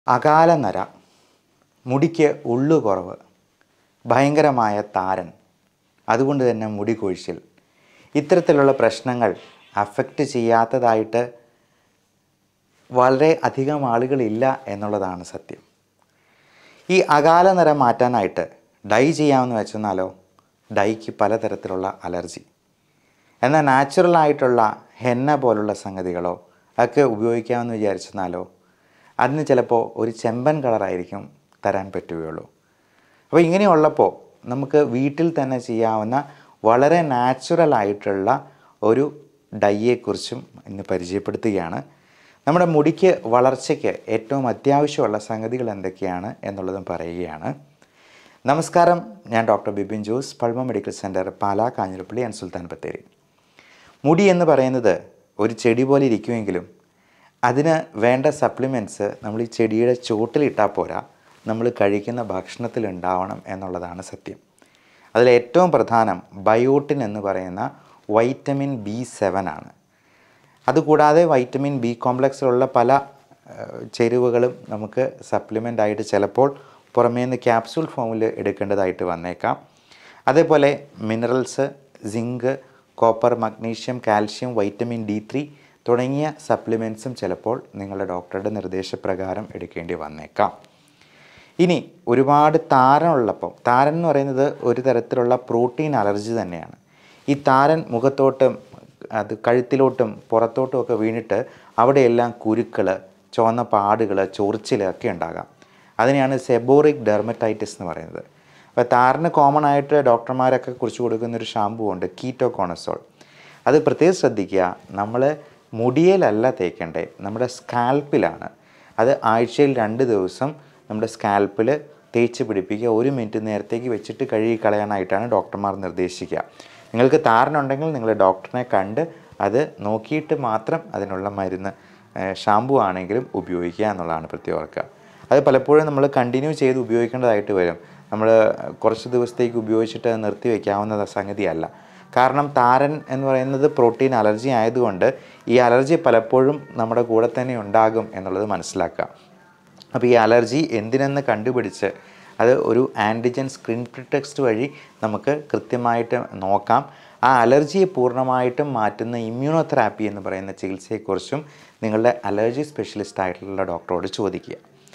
അകാല നര മുടിക്ക് ഉള്ളു കുറവ് ഭയങ്കരമായ താരൻ അതുകൊണ്ട് തന്നെ മുടി കൊഴിച്ചിൽ ഇത്തരത്തിലുള്ള പ്രശ്നങ്ങൾ അഫക്റ്റ് ചെയ്യാത്തതായിട്ട് വളരെ അധികം ആളുകളില്ല എന്നുള്ളതാണ് സത്യം ഈ അകാല നിറം മാറ്റാനായിട്ട് ഡൈ ചെയ്യാമെന്ന് വെച്ചെന്നാലോ ഡൈക്ക് പലതരത്തിലുള്ള അലർജി എന്നാൽ നാച്ചുറൽ ആയിട്ടുള്ള ഹെന്ന പോലുള്ള സംഗതികളോ ഒക്കെ ഉപയോഗിക്കാമെന്ന് വിചാരിച്ചെന്നാലോ അതിന് ചിലപ്പോൾ ഒരു ചെമ്പൻ കളറായിരിക്കും തരാൻ പറ്റുകയുള്ളൂ അപ്പോൾ ഇങ്ങനെയുള്ളപ്പോൾ നമുക്ക് വീട്ടിൽ തന്നെ ചെയ്യാവുന്ന വളരെ നാച്ചുറൽ ആയിട്ടുള്ള ഒരു ഡൈയെക്കുറിച്ചും ഇന്ന് പരിചയപ്പെടുത്തുകയാണ് നമ്മുടെ മുടിക്ക് വളർച്ചയ്ക്ക് ഏറ്റവും അത്യാവശ്യമുള്ള സംഗതികൾ എന്തൊക്കെയാണ് എന്നുള്ളതും പറയുകയാണ് നമസ്കാരം ഞാൻ ഡോക്ടർ ബിബിൻ ജോസ് പൾമ medical centre Pala Kanjirappally and Sultan Bathery മുടി എന്ന് പറയുന്നത് ഒരു ചെടി പോലെ ഇരിക്കുമെങ്കിലും അതിന് വേണ്ട സപ്ലിമെൻറ്റ്സ് നമ്മൾ ഈ ചെടിയുടെ ചോട്ടിലിട്ടാൽ പോരാ നമ്മൾ കഴിക്കുന്ന ഭക്ഷണത്തിൽ ഉണ്ടാവണം എന്നുള്ളതാണ് സത്യം അതിൽ ഏറ്റവും പ്രധാനം ബയോട്ടിൻ എന്ന് പറയുന്ന വൈറ്റമിൻ ബി സെവൻ ആണ് അതുകൂടാതെ വൈറ്റമിൻ ബി കോംപ്ലക്സിലുള്ള പല ഏഹ്, ചേരുവകളും നമുക്ക് സപ്ലിമെൻ്റ് ആയിട്ട് ചിലപ്പോൾ പുറമേ നിന്ന് ക്യാപ്സൂൾ ഫോമിൽ എടുക്കേണ്ടതായിട്ട് വന്നേക്കാം അതേപോലെ minerals zinc copper magnesium calcium vitamin D three തുടങ്ങിയ സപ്ലിമെൻറ്റ്സും ചിലപ്പോൾ നിങ്ങളുടെ ഡോക്ടറുടെ നിർദ്ദേശപ്രകാരം എടുക്കേണ്ടി വന്നേക്കാം ഇനി ഒരുപാട് താരനുള്ളപ്പം താരൻ എന്ന് പറയുന്നത് ഒരു തരത്തിലുള്ള പ്രോട്ടീൻ അലർജി തന്നെയാണ് ഈ താരൻ മുഖത്തോട്ടും അത് കഴുത്തിലോട്ടും പുറത്തോട്ടും ഒക്കെ വീണിട്ട് അവിടെയെല്ലാം കുരുക്കൾ ചുവന്ന പാടുകൾ ചൊറിച്ചിൽ ഒക്കെ ഉണ്ടാകാം അതിനെയാണ് സെബോറിക് ഡെർമറ്റൈറ്റിസ് എന്ന് പറയുന്നത് അപ്പോൾ താരന് കോമൺ ആയിട്ട് ഡോക്ടർമാരൊക്കെ കുറിച്ച് കൊടുക്കുന്ന ഒരു ഷാമ്പു ഉണ്ട് കീറ്റോ കോണസോൾ അത് പ്രത്യേകം ശ്രദ്ധിക്കുക നമ്മൾ മുടിയിലല്ല തേക്കേണ്ടേ നമ്മുടെ സ്കാൽപ്പിലാണ് അത് ആഴ്ചയിൽ രണ്ട് ദിവസം നമ്മുടെ സ്കാൽപ്പിൽ തേച്ച് പിടിപ്പിക്കുക ഒരു മിനിറ്റ് നേരത്തേക്ക് വെച്ചിട്ട് കഴുകി കളയാനായിട്ടാണ് ഡോക്ടർമാർ നിർദ്ദേശിക്കുക നിങ്ങൾക്ക് താരനുണ്ടെങ്കിൽ നിങ്ങൾ ഡോക്ടറിനെ കണ്ട് അത് നോക്കിയിട്ട് മാത്രം അതിനുള്ള മരുന്ന് ഷാമ്പു ആണെങ്കിലും ഉപയോഗിക്കുക എന്നുള്ളതാണ് പ്രത്യേകം ഓർക്കുക അത് പലപ്പോഴും നമ്മൾ കണ്ടിന്യൂ ചെയ്ത് ഉപയോഗിക്കേണ്ടതായിട്ട് വരും നമ്മൾ കുറച്ച് ദിവസത്തേക്ക് ഉപയോഗിച്ചിട്ട് അത് നിർത്തി വയ്ക്കാവുന്ന സംഗതിയല്ല കാരണം താരൻ എന്ന് പറയുന്നത് പ്രോട്ടീൻ അലർജി ആയതുകൊണ്ട് ഈ അലർജി പലപ്പോഴും നമ്മുടെ കൂടെ തന്നെ ഉണ്ടാകും എന്നുള്ളത് മനസ്സിലാക്കുക അപ്പോൾ ഈ അലർജി എന്തിനെന്ന് കണ്ടുപിടിച്ച് അത് ഒരു ആൻറ്റിജൻ സ്ക്രീൻ ടെക്സ്റ്റ് വഴി നമുക്ക് കൃത്യമായിട്ട് നോക്കാം ആ അലർജിയെ പൂർണ്ണമായിട്ടും മാറ്റുന്ന ഇമ്മ്യൂണോതെറാപ്പി എന്ന് പറയുന്ന ചികിത്സയെക്കുറിച്ചും നിങ്ങളുടെ അലർജി സ്പെഷ്യലിസ്റ്റ് ആയിട്ടുള്ള ഡോക്ടറോട് ചോദിക്കുക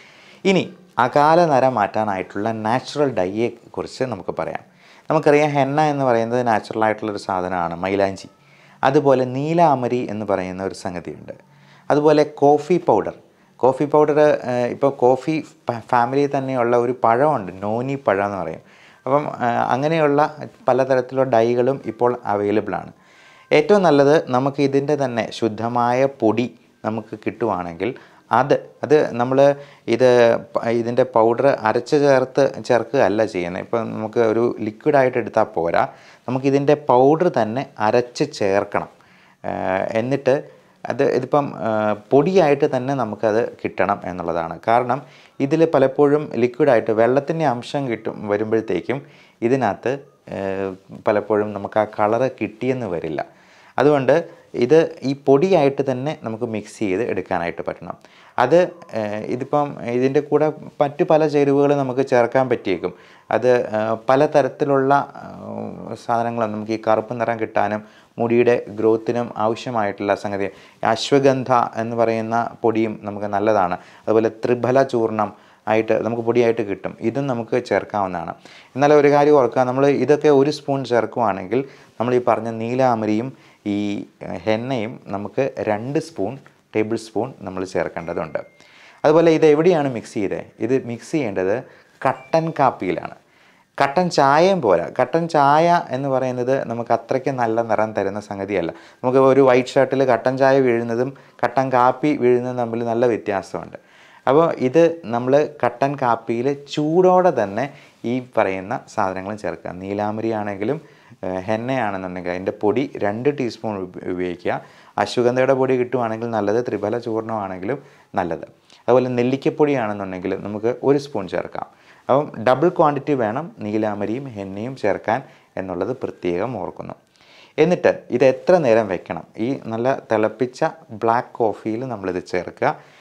ഇനി അകാല നര മാറ്റാനായിട്ടുള്ള നാച്ചുറൽ ഡൈയെ കുറിച്ച് നമുക്ക് പറയാം നമുക്കറിയാം ഹെന്ന എന്ന് പറയുന്നത് നാച്ചുറൽ ആയിട്ടുള്ളൊരു സാധനമാണ് മൈലാഞ്ചി അതുപോലെ നീലാമരി എന്ന് പറയുന്ന ഒരു സംഗതിയുണ്ട് അതുപോലെ കോഫി പൗഡർ കോഫി പൗഡർ ഇപ്പോൾ കോഫി ഫാമിലി തന്നെയുള്ള ഒരു പഴമുണ്ട് നോനി പഴം എന്ന് പറയും അപ്പം ആ, അങ്ങനെയുള്ള പലതരത്തിലുള്ള ഡൈകളും ഇപ്പോൾ അവൈലബിൾ ആണ് ഏറ്റവും നല്ലത് നമുക്ക് ഇതിൻ്റെ തന്നെ ശുദ്ധമായ പൊടി നമുക്ക് കിട്ടുവാണെങ്കിൽ അത് അത് നമ്മൾ ഇത് പ- ഇതിൻ്റെ പൗഡർ അരച്ച് ചേർത്ത് ചേർക്കുകയല്ല ചെയ്യുന്നത് ഇപ്പം നമുക്ക് ഒരു ലിക്വിഡായിട്ട് എടുത്താൽ പോരാ നമുക്കിതിൻ്റെ പൗഡർ തന്നെ അരച്ച് ചേർക്കണം ഏഹ് എന്നിട്ട് അത് ഇതിപ്പം ഏഹ് പൊടിയായിട്ട് തന്നെ നമുക്കത് കിട്ടണം എന്നുള്ളതാണ് കാരണം ഇതിൽ പലപ്പോഴും ലിക്വിഡായിട്ട് വെള്ളത്തിൻ്റെ അംശം കിട്ടും വരുമ്പോഴത്തേക്കും ഇതിനകത്ത് ഏഹ് പലപ്പോഴും നമുക്ക് ആ കളറ് കിട്ടിയെന്ന് വരില്ല അതുകൊണ്ട് ഇത് ഈ പൊടിയായിട്ട് തന്നെ നമുക്ക് മിക്സ് ചെയ്ത് എടുക്കാനായിട്ട് പറ്റണം അത് ഏഹ്, ഇതിപ്പം ഇതിൻ്റെ കൂടെ മറ്റു പല ചേരുവകൾ നമുക്ക് ചേർക്കാൻ പറ്റിയേക്കും അത് ഏഹ്, പലതരത്തിലുള്ള ഏഹ്, സാധനങ്ങളും നമുക്ക് ഈ കറുപ്പ് നിറം കിട്ടാനും മുടിയുടെ ഗ്രോത്തിനും ആവശ്യമായിട്ടുള്ള സംഗതി അശ്വഗന്ധ എന്ന് പറയുന്ന പൊടിയും നമുക്ക് നല്ലതാണ് അതുപോലെ ത്രിഫല ചൂർണം ആയിട്ട് നമുക്ക് പൊടിയായിട്ട് കിട്ടും ഇതും നമുക്ക് ചേർക്കാവുന്നതാണ് എന്നാൽ ഒരു കാര്യം ഓർക്കുക നമ്മൾ ഇതൊക്കെ ഒരു സ്പൂൺ ചേർക്കുവാണെങ്കിൽ നമ്മൾ ഈ പറഞ്ഞ നീലാമരിയും ഈ ഏഹ്, ഹെന്നയും നമുക്ക് രണ്ട് സ്പൂൺ ടേബിൾ സ്പൂൺ നമ്മൾ ചേർക്കേണ്ടതുണ്ട് അതുപോലെ ഇത് എവിടെയാണ് മിക്സ് ചെയ്തത് ഇത് മിക്സ് ചെയ്യേണ്ടത് കട്ടൻ കാപ്പിയിലാണ് കട്ടൻ ചായയും പോരാ കട്ടൻ ചായ എന്ന് പറയുന്നത് നമുക്ക് അത്രയ്ക്ക് നല്ല നിറം തരുന്ന സംഗതിയല്ല നമുക്ക് ഒരു വൈറ്റ് ഷർട്ടിൽ കട്ടൻ ചായ വീഴുന്നതും കട്ടൻ കാപ്പി വീഴുന്നതും തമ്മിൽ നല്ല വ്യത്യാസമുണ്ട് അപ്പോൾ ഇത് നമ്മൾ കട്ടൻ കാപ്പിയിൽ ചൂടോടെ തന്നെ ഈ പറയുന്ന സാധനങ്ങളും ചേർക്കുക നീലാമരി ആണെങ്കിലും ഏഹ്, ഹെന്നയാണെന്നുണ്ടെങ്കിൽ അതിൻ്റെ പൊടി രണ്ട് ടീസ്പൂൺ ഉപ- ഉപയോഗിക്കുക അശ്വഗന്ധയുടെ പൊടി കിട്ടുവാണെങ്കിൽ നല്ലത് ത്രിഫല ചൂർണ്ണമാണെങ്കിലും നല്ലത് അതുപോലെ നെല്ലിക്കപ്പൊടിയാണെന്നുണ്ടെങ്കിൽ നമുക്ക് ഒരു സ്പൂൺ ചേർക്കാം അപ്പം ഡബിൾ ക്വാണ്ടിറ്റി വേണം നീലാമരിയും ഹെന്നയും ചേർക്കാൻ എന്നുള്ളത് പ്രത്യേകം ഓർക്കുന്നു എന്നിട്ട് ഇത് എത്ര നേരം വെക്കണം ഈ നല്ല തിളപ്പിച്ച ബ്ലാക്ക് കോഫിയിൽ നമ്മളിത് ചേർക്കുക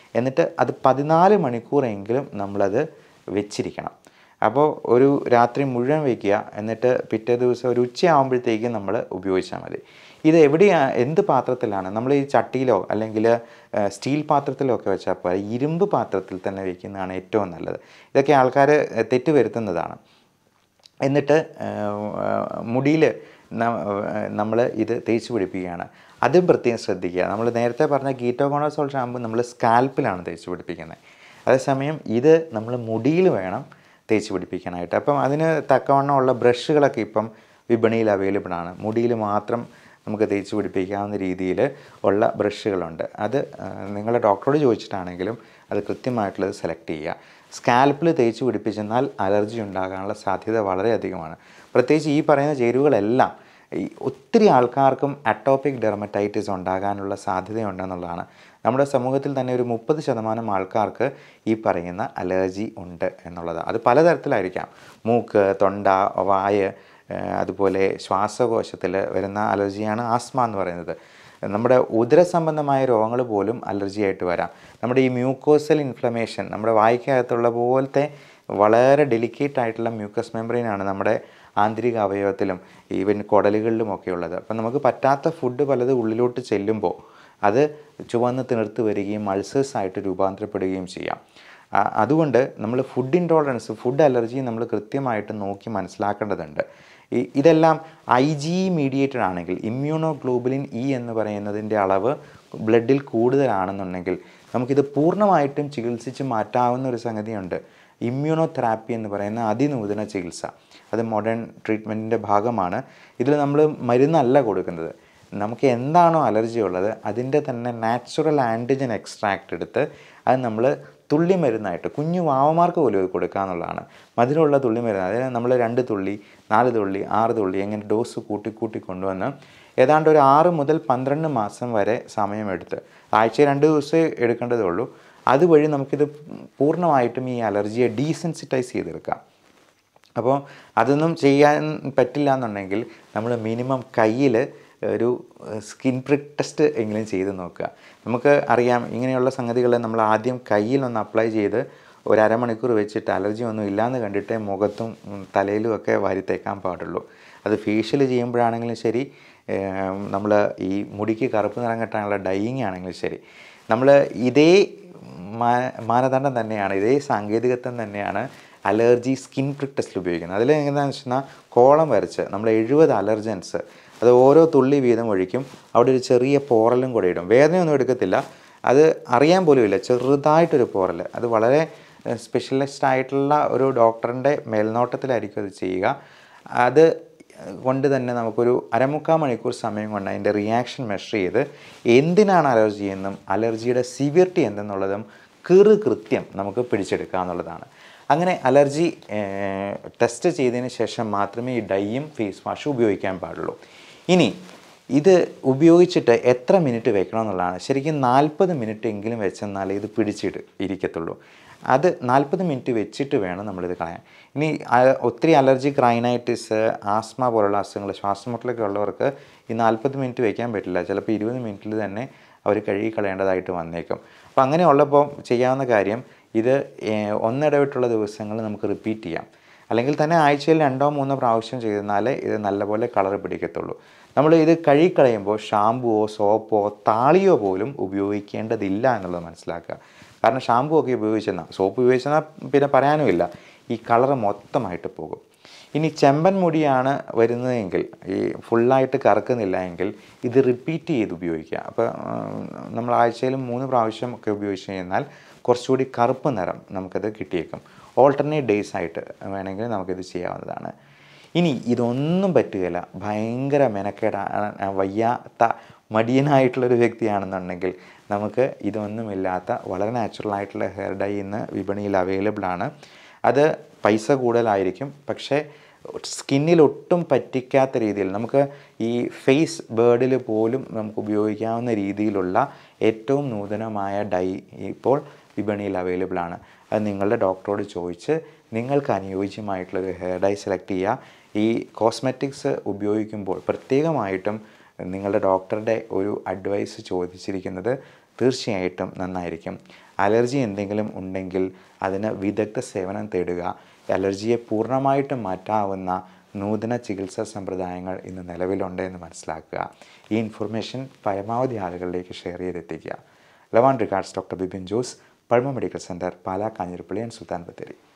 എന്നിട്ട് അത് പതിനാല് മണിക്കൂറെങ്കിലും നമ്മളത് വെച്ചിരിക്കണം അപ്പോൾ ഒരു രാത്രി മുഴുവൻ വയ്ക്കുക എന്നിട്ട് പിറ്റേ ദിവസം ഒരു ഉച്ചയാകുമ്പോഴത്തേക്കും നമ്മൾ ഉപയോഗിച്ചാൽ മതി ഇത് എവിടെയാണ് എന്ത് പാത്രത്തിലാണ് നമ്മൾ ഈ ചട്ടിയിലോ അല്ലെങ്കിൽ ഏഹ്, സ്റ്റീൽ പാത്രത്തിലോ ഒക്കെ വെച്ചാൽ പോരാ ഇരുമ്പ് പാത്രത്തിൽ തന്നെ വയ്ക്കുന്നതാണ് ഏറ്റവും നല്ലത് ഇതൊക്കെ ആൾക്കാർ തെറ്റ് വരുത്തുന്നതാണ് എന്നിട്ട് മുടിയിൽ നമ്മൾ ഇത് തേച്ച് പിടിപ്പിക്കുകയാണ് അതും പ്രത്യേകം ശ്രദ്ധിക്കുക നമ്മൾ നേരത്തെ പറഞ്ഞ കീറ്റോകോണസോൾ ഷാമ്പു നമ്മൾ സ്കാൽപ്പിലാണ് തേച്ച് പിടിപ്പിക്കുന്നത് അതേസമയം ഇത് നമ്മൾ മുടിയിൽ വേണം തേച്ച് പിടിപ്പിക്കാനായിട്ട് അപ്പം അതിന് തക്കവണ്ണമുള്ള ബ്രഷുകളൊക്കെ ഇപ്പം വിപണിയിൽ അവൈലബിൾ ആണ് മുടിയിൽ മാത്രം നമുക്ക് തേച്ച് പിടിപ്പിക്കാവുന്ന രീതിയിൽ ഉള്ള ബ്രഷുകളുണ്ട് അത് ആ, നിങ്ങളുടെ ഡോക്ടറോട് ചോദിച്ചിട്ടാണെങ്കിലും അത് കൃത്യമായിട്ടുള്ളത് സെലക്ട് ചെയ്യുക സ്കാൽപ്പിൽ തേച്ച് പിടിപ്പിച്ചെന്നാൽ അലർജി ഉണ്ടാകാനുള്ള സാധ്യത വളരെയധികമാണ് പ്രത്യേകിച്ച് ഈ പറയുന്ന ചേരുവകളെല്ലാം ഈ ഒത്തിരി ആൾക്കാർക്കും അറ്റോപിക് ഡെർമറ്റൈറ്റിസ് ഉണ്ടാകാനുള്ള സാധ്യതയുണ്ടെന്നുള്ളതാണ് നമ്മുടെ സമൂഹത്തിൽ തന്നെ ഒരു മുപ്പത് ശതമാനം ആൾക്കാർക്ക് ഈ പറയുന്ന അലർജി ഉണ്ട് എന്നുള്ളത് അത് പലതരത്തിലായിരിക്കാം മൂക്ക് തൊണ്ട വായ് ഏഹ് അതുപോലെ ശ്വാസകോശത്തിൽ വരുന്ന അലർജിയാണ് ആസ്മ എന്ന് പറയുന്നത് നമ്മുടെ ഉദര സംബന്ധമായ രോഗങ്ങൾ പോലും അലർജി ആയിട്ട് വരാം നമ്മുടെ ഈ മ്യൂക്കോസൽ ഇൻഫ്ലമേഷൻ നമ്മുടെ വായ്ക്കകത്തുള്ള പോലത്തെ വളരെ ഡെലിക്കേറ്റ് ആയിട്ടുള്ള മ്യൂക്കസ് മെമ്പറൈനാണ് നമ്മുടെ ആന്തരിക അവയവത്തിലും ഈവൻ കുടലുകളിലും ഒക്കെ ഉള്ളത് അപ്പം നമുക്ക് പറ്റാത്ത ഫുഡ് പലത് ഉള്ളിലോട്ട് ചെല്ലുമ്പോൾ അത് ചുവന്ന് തിണർത്ത് വരികയും അൾസേഴ്സ് ആയിട്ട് രൂപാന്തരപ്പെടുകയും ചെയ്യാം ആ, അതുകൊണ്ട് നമ്മൾ ഫുഡ് ഇൻടോളറൻസ് ഫുഡ് അലർജി നമ്മൾ കൃത്യമായിട്ട് നോക്കി മനസ്സിലാക്കേണ്ടതുണ്ട് ഈ ഇതെല്ലാം ഐ ജി മീഡിയേറ്റഡ് ആണെങ്കിൽ ഇമ്മ്യൂണോ ഗ്ലോബുലിൻ ഇ എന്ന് പറയുന്നതിൻ്റെ അളവ് ബ്ലഡിൽ കൂടുതലാണെന്നുണ്ടെങ്കിൽ നമുക്കിത് പൂർണ്ണമായിട്ടും ചികിത്സിച്ച് മാറ്റാവുന്ന ഒരു സംഗതിയുണ്ട് ഇമ്മ്യൂണോ തെറാപ്പി എന്ന് പറയുന്ന അതിനൂതന ചികിത്സ അത് മോഡേൺ ട്രീറ്റ്മെൻറ്റിൻ്റെ ഭാഗമാണ് ഇതിൽ നമ്മൾ മരുന്നല്ല കൊടുക്കുന്നത് നമുക്ക് എന്താണോ അലർജി ഉള്ളത് അതിൻ്റെ തന്നെ നാച്ചുറൽ ആൻറ്റിജൻ എക്സ്ട്രാക്റ്റ് എടുത്ത് അത് നമ്മൾ തുള്ളി മരുന്നായിട്ട് കുഞ്ഞു വാവമാർക്ക് പോലും ഇത് കൊടുക്കുക എന്നുള്ളതാണ് മധുരമുള്ള തുള്ളി മരുന്ന് അതായത് നമ്മൾ രണ്ട് തുള്ളി നാല് തുള്ളി ആറ് തുള്ളി എങ്ങനെ ഡോസ് കൂട്ടി കൂട്ടി കൊണ്ടുവന്ന് ഏതാണ്ട് ഒരു ആറ് മുതൽ പന്ത്രണ്ട് മാസം വരെ സമയമെടുത്ത് ആഴ്ച രണ്ട് ദിവസമേ എടുക്കേണ്ടതേ ഉള്ളൂ അതുവഴി നമുക്കിത് പൂർണ്ണമായിട്ടും ഈ അലർജിയെ ഡീസെൻസിറ്റൈസ് ചെയ്തെടുക്കാം അപ്പോൾ അതൊന്നും ചെയ്യാൻ പറ്റില്ല എന്നുണ്ടെങ്കിൽ നമ്മൾ മിനിമം കയ്യിൽ ഒരു സ്കിൻ പ്രിക് ടെസ്റ്റ് എങ്കിലും ചെയ്ത് നോക്കുക നമുക്ക് അറിയാം ഇങ്ങനെയുള്ള സംഗതികൾ നമ്മൾ ആദ്യം കയ്യിലൊന്ന് അപ്ലൈ ചെയ്ത് ഒരു അരമണിക്കൂർ വെച്ചിട്ട് അലർജി ഒന്നും ഇല്ലയെന്ന് കണ്ടിട്ടേ മുഖത്തും ഉം, തലയിലും ഒക്കെ വാരി തേക്കാൻ പാടുള്ളൂ അത് ഫേഷ്യൽ ചെയ്യുമ്പോഴാണെങ്കിലും ശരി നമ്മൾ ഈ മുടിക്ക് കറുപ്പ് നിറം കെട്ടാനുള്ള ഡൈയിങ് ആണെങ്കിലും ശരി നമ്മൾ ഇതേ മാ- മാനദണ്ഡം തന്നെയാണ് ഇതേ സാങ്കേതികത്വം തന്നെയാണ് അലർജി സ്കിൻ പ്രിക് ടെസ്റ്റിൽ ഉപയോഗിക്കുന്നത് അതിൽ എങ്ങനെയാണെന്ന് വെച്ചാൽ കോളം വരച്ച് നമ്മൾ എഴുപത് അലർജൻസ് അത് ഓരോ തുള്ളി വീതം ഒഴിക്കും അവിടെ ഒരു ചെറിയ പോറലും കൂടെ ഇടും വേദനയൊന്നും എടുക്കത്തില്ല അത് അറിയാൻ പോലുമില്ല ചെറുതായിട്ടൊരു പോറൽ അത് വളരെ സ്പെഷ്യലിസ്റ്റ് ആയിട്ടുള്ള ഒരു ഡോക്ടറിൻ്റെ മേൽനോട്ടത്തിലായിരിക്കും അത് ചെയ്യുക അത് കൊണ്ട് തന്നെ നമുക്കൊരു അരമുക്കാൽ മണിക്കൂർ സമയം കൊണ്ട് അതിൻ്റെ റിയാക്ഷൻ മെഷർ ചെയ്ത് എന്തിനാണ് അലർജി എന്നും അലർജിയുടെ സിവിയറിറ്റി എന്തെന്നുള്ളതും കീറ് കൃത്യം നമുക്ക് പിടിച്ചെടുക്കുക എന്നുള്ളതാണ് അങ്ങനെ അലർജി ടെസ്റ്റ് ചെയ്തതിന് ശേഷം മാത്രമേ ഈ ഡൈയും ഫേസ് വാഷും ഉപയോഗിക്കാൻ പാടുള്ളൂ ഇനി ഇത് ഉപയോഗിച്ചിട്ട് എത്ര മിനിറ്റ് വെക്കണം എന്നുള്ളതാണ് ശരിക്കും നാൽപ്പത് മിനിറ്റ് എങ്കിലും വെച്ചെന്നാലേ ഇത് പിടിച്ചിട്ട് ഇരിക്കത്തുള്ളൂ അത് നാൽപ്പത് മിനിറ്റ് വെച്ചിട്ട് വേണം നമ്മളിത് കളയാൻ ഇനി അ- ഒത്തിരി അലർജിക് റൈനൈറ്റിസ് ആസ്മ പോലുള്ള അസുഖങ്ങൾ ശ്വാസമുട്ടലൊക്കെ ഉള്ളവർക്ക് ഈ നാൽപ്പത് മിനിറ്റ് വെക്കാൻ പറ്റില്ല ചിലപ്പോൾ ഇരുപത് മിനിറ്റിൽ തന്നെ അവർ കഴുകി കളയേണ്ടതായിട്ട് വന്നേക്കും അപ്പോൾ അങ്ങനെ ഉള്ളപ്പോൾ ചെയ്യാവുന്ന കാര്യം ഇത് ഏഹ്, ഒന്നിടവിട്ടുള്ള ദിവസങ്ങൾ നമുക്ക് റിപ്പീറ്റ് ചെയ്യാം അല്ലെങ്കിൽ തന്നെ ആഴ്ചയിൽ രണ്ടോ മൂന്നോ പ്രാവശ്യം ചെയ്തെന്നാലേ ഇത് നല്ലപോലെ കളർ പിടിക്കത്തുള്ളൂ നമ്മൾ ഇത് കഴുകിക്കളയുമ്പോൾ ഷാമ്പുവോ സോപ്പോ താളിയോ പോലും ഉപയോഗിക്കേണ്ടതില്ല എന്നുള്ളത് മനസ്സിലാക്കുക കാരണം ഷാമ്പു ഒക്കെ ഉപയോഗിച്ചെന്നാൽ സോപ്പ് ഉപയോഗിച്ചെന്നാൽ പിന്നെ പറയാനുമില്ല ഈ കളറ് മൊത്തമായിട്ട് പോകും ഇനി ചെമ്പൻ മുടിയാണ് വരുന്നതെങ്കിൽ ഈ ഫുള്ളായിട്ട് കറക്കുന്നില്ല എങ്കിൽ ഇത് റിപ്പീറ്റ് ചെയ്ത് ഉപയോഗിക്കുക അപ്പോൾ നമ്മൾ ആഴ്ചയിൽ മൂന്ന് പ്രാവശ്യം ഒക്കെ ഉപയോഗിച്ച് കഴിഞ്ഞാൽ കുറച്ചുകൂടി കറുപ്പ് നിറം നമുക്കത് കിട്ടിയേക്കും ഓൾട്ടർനേറ്റ് ഡേയ്സ് ആയിട്ട് വേണമെങ്കിൽ നമുക്കിത് ചെയ്യാവുന്നതാണ് ഇനി ഇതൊന്നും പറ്റുകയില്ല ഭയങ്കര മെനക്കേടാണ് വയ്യാത്ത മടിയനായിട്ടുള്ളൊരു വ്യക്തിയാണെന്നുണ്ടെങ്കിൽ നമുക്ക് ഇതൊന്നുമില്ലാത്ത വളരെ നാച്ചുറൽ ആയിട്ടുള്ള ഹെയർ ഡൈ ഇന്ന് വിപണിയിൽ അവൈലബിൾ ആണ് അത് പൈസ കൂടുതലായിരിക്കും പക്ഷേ സ്കിന്നിൽ ഒട്ടും പറ്റിക്കാത്ത രീതിയിൽ നമുക്ക് ഈ ഫേസ് ബേർഡിൽ പോലും നമുക്ക് ഉപയോഗിക്കാവുന്ന രീതിയിലുള്ള ഏറ്റവും നൂതനമായ ഡൈ ഇപ്പോൾ വിപണിയിൽ അവൈലബിൾ ആണ് അത് നിങ്ങളുടെ ഡോക്ടറോട് ചോദിച്ച് നിങ്ങൾക്ക് അനുയോജ്യമായിട്ടുള്ളൊരു ഹെയർ ഡൈ സെലക്ട് ചെയ്യുക ഈ കോസ്മെറ്റിക്സ് ഉപയോഗിക്കുമ്പോൾ പ്രത്യേകമായിട്ടും നിങ്ങളുടെ ഡോക്ടറുടെ ഒരു അഡ്വൈസ് ചോദിച്ചിരിക്കുന്നത് തീർച്ചയായിട്ടും നന്നായിരിക്കും അലർജി എന്തെങ്കിലും ഉണ്ടെങ്കിൽ അതിന് വിദഗ്ധ സേവനം തേടുക അലർജിയെ പൂർണ്ണമായിട്ടും മാറ്റാവുന്ന നൂതന ചികിത്സാ സമ്പ്രദായങ്ങൾ ഇന്ന് നിലവിലുണ്ട് എന്ന് മനസ്സിലാക്കുക ഈ ഇൻഫർമേഷൻ പരമാവധി ആളുകളിലേക്ക് ഷെയർ ചെയ്തെത്തിക്കുക ലവാൻ റിഗാർഡ്സ് ഡോക്ടർ ബിപിൻ ജോസ് പഴമ medical centre Pala Kanjirappally and Sultan Bathery